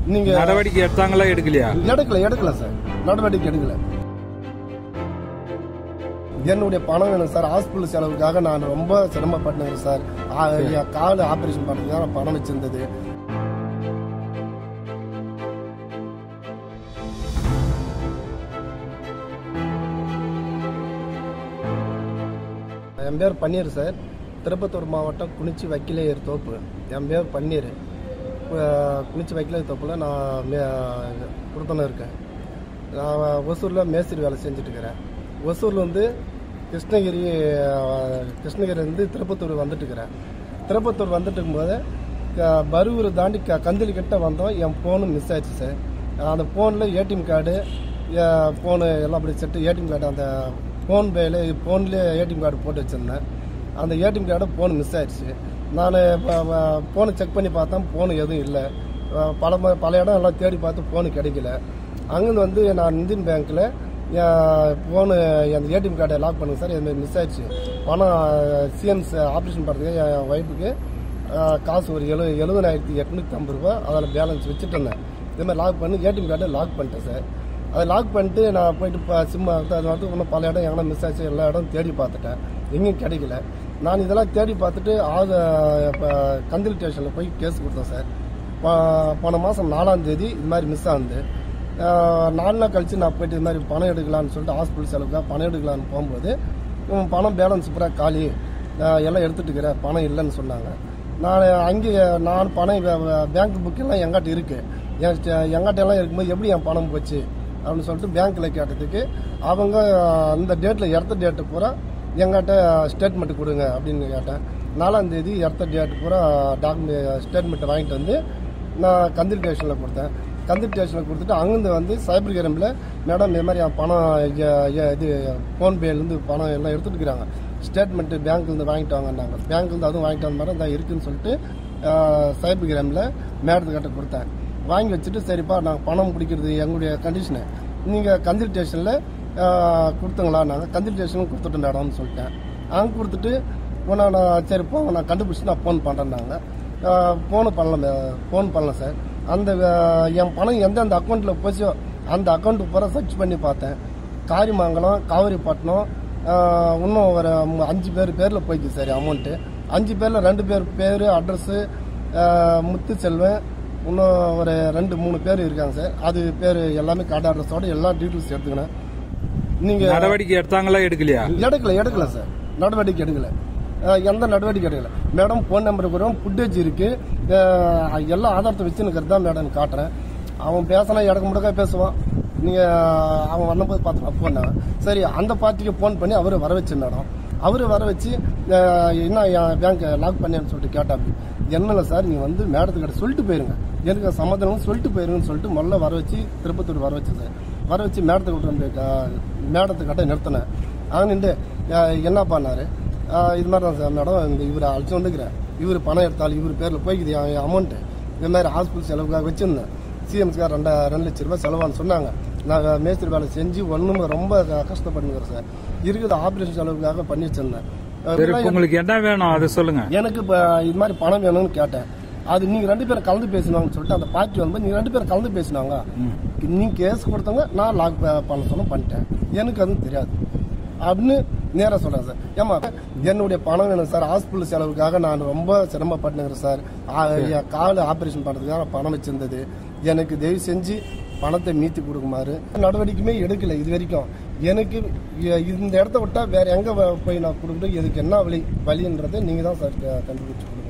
நீங்க நடவடிக்கை எடுத்தாங்களா எடுக்கலையா எடுக்கல எடுக்கல சார் நடவடிக்கை எடுக்கல என்னுடைய பணம் வேணும் சார் ஹாஸ்பிட்டல் செலவுக்காக நான் ரொம்ப சிரமப்பட்டேன் சார் ஆ, என் கால் ஆபரேஷன் பண்ணுறதுக்காக நான் பணம் வச்சிருந்தது என் பேர் பன்னீர் சார் திருப்பத்தூர் மாவட்டம் குனிச்சி வக்கிலேயர் தோப்பு என் பேர் பன்னீர் அஹ், குனிச்சி வக்கிலேயர் தோப்பில் நான் மே கொடுத்தன இருக்கேன் நான் ஒசூரில் மேஸ்திரி வேலை செஞ்சுட்டு இருக்கிறேன் ஒசூரில் வந்து கிருஷ்ணகிரி அஹ், கிருஷ்ணகிரி வந்து திருப்பத்தூர் வந்துட்டு இருக்கிறேன் திருப்பத்தூர் வந்துட்டு இருக்கும்போது க- பருவூர் தாண்டி க கந்தளி கிட்ட வந்தோம் என் ஃபோனு மிஸ் ஆயிடுச்சு சார் அந்த ஃபோனில் ஏடிஎம் கார்டு ஃபோனு எல்லாம் அப்படி செட்டு ஏடிஎம் கார்டு அந்த ஃபோன் பேல ஃபோன்லேயே ஏடிஎம் கார்டு போட்டு வச்சுருந்தேன் அந்த ஏடிஎம் கார்டு ஃபோன் மிஸ் ஆயிடுச்சு நான் ஃபோனை செக் பண்ணி பார்த்தேன் ஃபோனு எதுவும் இல்லை அஹ் பல ம- பல இடம் எல்லாம் தேடி பார்த்து ஃபோனு கிடைக்கல அங்கேருந்து வந்து நான் இந்தியன் பேங்க்கில் ஃபோனு அந்த ஏடிஎம் கார்டை லாக் பண்ணுங்க சார் இது மிஸ் ஆயிடுச்சு பணம் சிஎம்ஸ் ஆப்ரேஷன் பண்ணுறதுக்கு என் ஒய்ஃபுக்கு காசு ஒரு எழு எழுபதாயிரத்தி எட்நூற்றி ஐம்பது ரூபா அதில் பேலன்ஸ் வச்சுட்டு இருந்தேன் இதே மாதிரி லாக் பண்ணி ஏடிஎம் கார்டை லாக் பண்ணிட்டேன் சார் அதை லாக் பண்ணிட்டு நான் போயிட்டு இப்போ சிம் அது வந்து இன்னும் பல இடம் எங்கன்னா மிஸ் ஆச்சு எல்லா இடம் தேடி பார்த்துட்டேன் எங்கேயும் கிடைக்கல நான் இதெல்லாம் தேடி பார்த்துட்டு ஆக இப்போ கந்தில் ஸ்டேஷனில் போய் கேஸ் கொடுத்தேன் சார் ப- போன மாதம் நாலாம் தேதி இது மாதிரி மிஸ் ஆகுது ஆஹ் நாலு நாள் கழிச்சு நான் போயிட்டு இது மாதிரி பணம் எடுக்கலாம்னு சொல்லிட்டு ஹாஸ்பிட்டல் செலவுக்காக பணம் எடுக்கலான்னு போகும்போது உன் பணம் பேலன்ஸ் பூரா காலி நான் எல்லாம் எடுத்துட்டு இருக்கிறேன் பணம் இல்லைன்னு சொன்னாங்க நான் அங்கே நான் பணம் பேங்க் புக் எல்லாம் எங்கிட்ட இருக்கு என் எங்கிட்ட எல்லாம் இருக்கும்போது எப்படி என் பணம் போச்சு அப்படின்னு சொல்லிட்டு பேங்க்கில் கேட்டதுக்கு அவங்க இந்த டேட்டில் எடுத்த டேட்டு பூரா எங்கிட்ட ஸ்டேட்மெண்ட் கொடுங்க அப்படின்னு கேட்டேன் நாலாம் தேதி எடுத்த டேட்டு பூரா டாக்குமெண்ட் ஸ்டேட்மெண்ட் வாங்கிட்டு வந்து நான் கந்தில் ஸ்டேஷனில் கொடுத்தேன் கந்தில் ஸ்டேஷனில் கொடுத்துட்டு அங்கேருந்து வந்து சைபர் கிரைமில் மேடம் இது மாதிரி என் பணம் எ- எ- இது ஃபோன்பேலேருந்து பணம் எல்லாம் எடுத்துட்டு இருக்கிறாங்க ஸ்டேட்மெண்ட்டு பேங்க்லேருந்து வாங்கிட்டு வாங்கன்னாங்க பேங்க்லேருந்து அதுவும் வாங்கிட்டு வந்த மாதிரி தான் இருக்குன்னு சொல்லிட்டு ஆஹ், சைபர் கிரைமில் மேடத்துக்கிட்ட கொடுத்தேன் வாங்கி வச்சுட்டு சரிப்பா நாங்கள் பணம் பிடிக்கிறது எங்களுடைய கண்டிஷனு நீங்கள் கந்தில் ஸ்டேஷனில் கொடுத்துங்களா நாங்கள் கந்தில் ஸ்டேஷனும் கொடுத்துட்டோம் மேடம்னு சொல்லிட்டேன் அங்கே கொடுத்துட்டு உடனே நான் சரி போங்க நான் கண்டுபிடிச்சி நான் ஃபோன் பண்ணுறேன்னாங்க ஃபோனு பண்ணல ஃபோன் பண்ணல சார் அந்த அஹ், என் பணம் எந்தெந்த அக்கௌண்ட்டில் போச்சோ அந்த அக்கௌண்ட் பூரா சர்ச் பண்ணி பார்த்தேன் காரிமங்கலம் காவிரிப்பட்டினம் அஹ், இன்னும் ஒரு மு- அஞ்சு பேர் பேரில் போய்க்கு சார் அமௌண்ட்டு அஞ்சு பேரில் ரெண்டு பேர் பேர் அட்ரஸு முத்து செல்வன் இன்னும் ஒரு ரெண்டு மூணு பேர் இருக்காங்க சார் அது பேர் எல்லாமே கார்டு அட்ரஸோட எல்லா டீட்டெயில்ஸ் எடுத்துக்கினேன் நீங்கள் நடவடிக்கை எடுத்தாங்களா எடுக்கலையா எடுக்கல எடுக்கல சார் நடவடிக்கை எடுக்கல அஹ் எந்த நடவடிக்கை எடுக்கல மேடம் ஃபோன் நம்பர் வரும் ஃபுட்டேஜ் இருக்கு அஹ் எல்லா ஆதாரத்தை வச்சுன்னு தான் மேடம் காட்டுறேன் அவன் பேசினா இடக்கு முடக்கா பேசுவான் நீங்க அவன் வந்தபோது பார்த்துக்கலாம் ஃபோன் சரி அந்த பார்ட்டிக்கு ஃபோன் பண்ணி அவரு வர வச்சு மேடம் அவரு வர வச்சு அஹ் என்ன என் பேங்க் லாக் பண்ணேன்னு சொல்லிட்டு கேட்டாப்பி என்னல சார் நீங்க வந்து மேடத்துக்கிட்ட சொல்லிட்டு போயிருங்க எனக்கு சமாதானம் சொல்லிட்டு போயிருங்கன்னு சொல்லிட்டு முதல்ல வர வச்சு திருப்பத்தூர் வர வச்சு சார் வர வச்சு மேடத்தை விட்டு மேடத்துக்கிட்ட நிறுத்தினேன் அவன் நின்று என்ன பண்ணாரு ஆஹ் இது மாதிரி தான் சார் மேடம் இந்த இவர் அழைச்சி வந்துக்கிறேன் இவர் பணம் எடுத்தாலும் இவர் பேரில் போய்க்குது என் அமௌண்ட்டு இந்த மாதிரி ஹாஸ்பிட்டல் செலவுக்காக வச்சிருந்தேன் சிஎம்ஸ்க்காக ரெண்டா ரெண்டு லட்ச ரூபாய் செலவான்னு சொன்னாங்க நான் மேஸ்திரி வேலை செஞ்சு ஒன்றும் ரொம்ப கஷ்டப்படுங்கிறேன் சார் இருக்குது ஆப்ரேஷன் செலவுக்காக பண்ணி வச்சிருந்தேன் சரி இப்ப உங்களுக்கு என்ன வேணும் அதை சொல்லுங்க எனக்கு இப்போ இது மாதிரி பணம் வேணும்னு கேட்டேன் அது நீங்க ரெண்டு பேரும் கலந்து பேசினாங்கன்னு சொல்லிட்டு அந்த பார்ட்டி வந்து நீங்க ரெண்டு பேரும் கலந்து பேசினாங்க நீங்க கேஸ் கொடுத்தவங்க நான் லாக் பண்ண சொன்ன பண்ணிட்டேன் எனக்கு அதுவும் தெரியாது அப்படின்னு நேரா சொல்றேன் சார் ஏமா என்னுடைய பணம் வேணும் சார் ஹாஸ்பிட்டல் செலவுக்காக நான் ரொம்ப சிரமப்பட்டுங்கிறேன் சார் ஆ, என் கால் ஆபரேஷன் பண்றதுக்காக நான் பணம் வச்சிருந்தது எனக்கு தயவு செஞ்சு பணத்தை மீத்தி கொடுக்குமாறு நடவடிக்கையுமே எடுக்கல இது வரைக்கும் எனக்கு இ- இந்த இடத்த விட்டா வேற எங்க வ- போய் நான் கொடுக்கணும் இதுக்கு என்ன வழி வழின்றதை நீங்க தான் சார் க- கண்டுபிடிச்சு கொடுக்கணும்